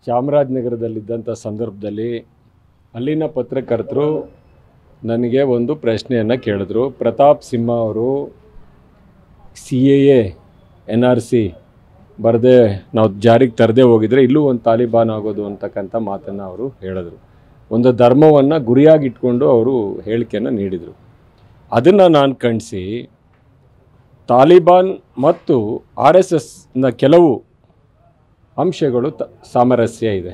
ಚಾಮರಾಜನಗರದಲ್ಲಿದ್ದಂಥ ಸಂದರ್ಭದಲ್ಲಿ ಅಲ್ಲಿನ ಪತ್ರಕರ್ತರು ನನಗೆ ಒಂದು ಪ್ರಶ್ನೆಯನ್ನು ಕೇಳಿದ್ರು ಪ್ರತಾಪ್ ಸಿಂಹ ಅವರು C A A N R C ಬರದೆ ನಾವು ಜಾರಿಗೆ ತರದೇ ಹೋಗಿದ್ರೆ ಇಲ್ಲೂ ಒಂದು ತಾಲಿಬಾನ್ ಆಗೋದು ಅಂತಕ್ಕಂಥ ಮಾತನ್ನು ಅವರು ಹೇಳಿದ್ರು ಒಂದು ಧರ್ಮವನ್ನು ಗುರಿಯಾಗಿಟ್ಕೊಂಡು ಅವರು ಹೇಳಿಕೆಯನ್ನು ನೀಡಿದರು ಅದನ್ನು ನಾನು ಖಂಡಿಸಿ ತಾಲಿಬಾನ್ ಮತ್ತು ಆರ್ ಎಸ್ ಎಸ್ನ ಕೆಲವು ಅಂಶಗಳು ತ ಸಾಮರಸ್ಯ ಇದೆ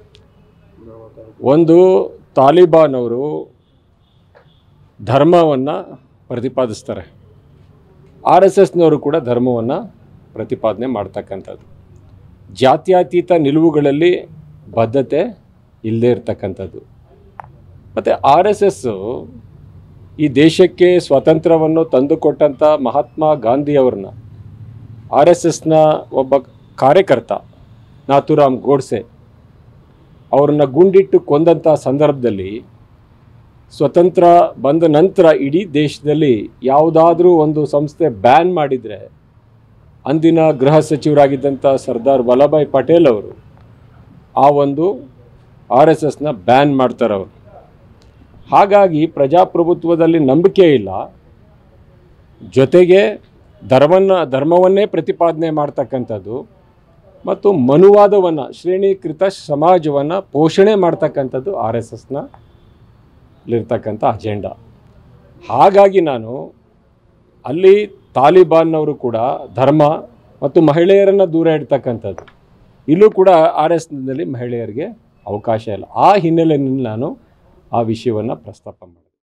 ಒಂದು ತಾಲಿಬಾನ್ ಅವರು ಧರ್ಮವನ್ನು ಪ್ರತಿಪಾದಿಸ್ತಾರೆ ಆರ್ ಎಸ್ ಎಸ್ನವರು ಕೂಡ ಧರ್ಮವನ್ನು ಪ್ರತಿಪಾದನೆ ಮಾಡ್ತಕ್ಕಂಥದ್ದು ಜಾತ್ಯತೀತ ನಿಲುವುಗಳಲ್ಲಿ ಬದ್ಧತೆ ಇಲ್ಲದೇ ಇರ್ತಕ್ಕಂಥದ್ದು ಮತ್ತು ಆರ್ ಎಸ್ ಎಸ್ಸು ಈ ದೇಶಕ್ಕೆ ಸ್ವಾತಂತ್ರ್ಯವನ್ನು ತಂದುಕೊಟ್ಟಂಥ ಮಹಾತ್ಮ ಗಾಂಧಿಯವ್ರನ್ನ ಆರ್ ಎಸ್ ಎಸ್ನ ಒಬ್ಬ ಕಾರ್ಯಕರ್ತ ನಾಥುರಾಮ್ ಗೋಡ್ಸೆ ಅವ್ರನ್ನ ಗುಂಡಿಟ್ಟು ಕೊಂದಂಥ ಸಂದರ್ಭದಲ್ಲಿ ಸ್ವತಂತ್ರ ಬಂದ ನಂತರ ಇಡೀ ದೇಶದಲ್ಲಿ ಯಾವುದಾದ್ರೂ ಒಂದು ಸಂಸ್ಥೆ ಬ್ಯಾನ್ ಮಾಡಿದರೆ ಅಂದಿನ ಗೃಹ ಸಚಿವರಾಗಿದ್ದಂಥ ಸರ್ದಾರ್ ವಲ್ಲಭಾಯ್ ಪಟೇಲ್ ಅವರು ಆ ಒಂದು ಆರ್ ಎಸ್ ಎಸ್ನ ಬ್ಯಾನ್ ಮಾಡ್ತಾರೆ ಅವರು ಹಾಗಾಗಿ ಪ್ರಜಾಪ್ರಭುತ್ವದಲ್ಲಿ ನಂಬಿಕೆ ಇಲ್ಲ ಜೊತೆಗೆ ಧರ್ಮವನ್ನು ಧರ್ಮವನ್ನೇ ಪ್ರತಿಪಾದನೆ ಮಾಡ್ತಕ್ಕಂಥದ್ದು ಮತ್ತು ಮನುವಾದವನ್ನು ಶ್ರೇಣೀಕೃತ ಸಮಾಜವನ್ನು ಪೋಷಣೆ ಮಾಡ್ತಕ್ಕಂಥದ್ದು ಆರ್ ಎಸ್ ಎಸ್ನ ಇರ್ತಕ್ಕಂಥ ಅಜೆಂಡಾ ಹಾಗಾಗಿ ನಾನು ಅಲ್ಲಿ ತಾಲಿಬಾನ್ನವರು ಕೂಡ ಧರ್ಮ ಮತ್ತು ಮಹಿಳೆಯರನ್ನು ದೂರ ಇಡ್ತಕ್ಕಂಥದ್ದು ಇಲ್ಲೂ ಕೂಡ ಆರ್ ಎಸ್ನಲ್ಲಿ ಮಹಿಳೆಯರಿಗೆ ಅವಕಾಶ ಇಲ್ಲ ಆ ಹಿನ್ನೆಲೆಯಲ್ಲಿ ನಾನು ಆ ವಿಷಯವನ್ನು ಪ್ರಸ್ತಾಪ ಮಾಡಿದೆ